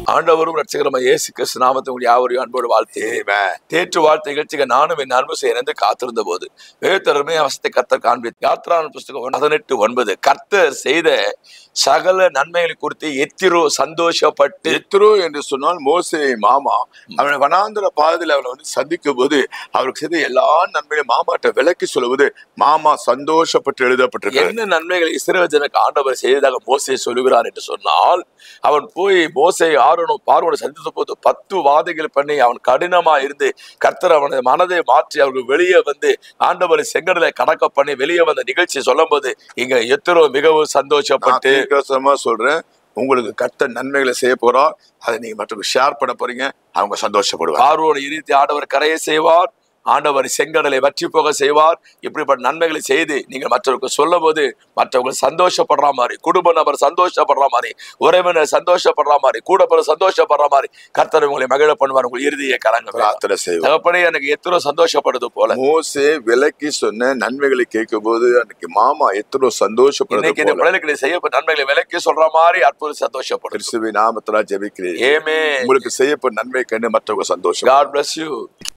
ஆண்டவரும் ரட்சகரமா இயேசு கிறிஸ்து நாமத்தை உங்கள் யாவரையும் அன்போடு வாழ்த்து தேற்று வாழ்த்து நிகழ்ச்சிக்கு நானும் என் அன்பு செய்யறது காத்திருந்த போது வேத்தருமே அவசத்தை கர்த்தர் காண்பி யாத்ரான புஸ்தகம் பதினெட்டு ஒன்பது கர்த்தர் செய்த சகல நன்மைகளை குறித்து எத்திரோ சந்தோஷப்பட்டு எத்ரோ என்று சொன்னால் மோசே மாமா அவனை வனாந்தர பாதையில் அவனை வந்து சந்திக்கும் போது அவருக்கு செய்த எல்லா நன்மையும் மாமாட்ட விலக்கி சொல்லுவது மாமா சந்தோஷப்பட்டு எழுதப்பட்டிருக்கிறது என்ன நன்மைகளை இஸ்ரவேல் ஜனக்கு ஆண்டவர் செய்ததாக மோசே சொல்லுகிறார் என்று சொன்னால் அவன் போய் மோசே ஆரோனும் பார்வோடு சந்தித்த போது பத்து வாதைகள் பண்ணி அவன் கடினமா இருந்து கர்த்தர் அவனது மனதை மாற்றி அவர்கள் வெளியே வந்து ஆண்டவரை செங்கடலை கடக்க பண்ணி வெளியே வந்த நிகழ்ச்சியை சொல்லும் போது இங்க எத்தரோ மிகவும் நான் சந்தோஷப்பட்டு தீர்க்கதரிசனமா சொல்றேன் உங்களுக்கு கர்த்தர் நன்மைகளை செய்ய போறோம் அதை நீங்க மற்றவங்க ஷேர் பண்ண போறீங்க அவங்க சந்தோஷப்படுவாங்க பார்வோடு இறுதி ஆண்டவர் கரையை செய்வார் ஆண்டவர் செங்கடலை வற்றி போக செய்வார் இப்படிப்பட்ட நன்மைகளை செய்து நீங்கள் மற்றவருக்கு சொல்லும் போது மற்றவங்க சந்தோஷப்படுற மாதிரி குடும்ப நபர் சந்தோஷப்படுற மாதிரி உறவினர் சந்தோஷப்படுற மாதிரி கூட பிற சந்தோஷப்படுற மாதிரி கர்த்தர் உங்களை மகிழ பண்ணுவார் உங்கள் இறுதியை கலங்க பிரார்த்தனை செய்வோம் தகப்பனே எனக்கு எத்தனை சந்தோஷப்படுது போல மோசே விலக்கி சொன்ன நன்மைகளை கேட்கும் போது அன்னைக்கு மாமா எத்தனை சந்தோஷப்படுறது இன்னைக்கு இந்த போல பிள்ளைகளுக்கு செய்யப்பட்ட நன்மைகளை விலக்கி சொல்ற மாதிரி அற்புதம் சந்தோஷப்படுது கிறிஸ்துவின் நாமத்திலா ஜெபிக்கிறேன் ஏமே உங்களுக்கு செய்யப்பட்ட நன்மை கண்டு மற்றவங்க சந்தோஷம் God bless you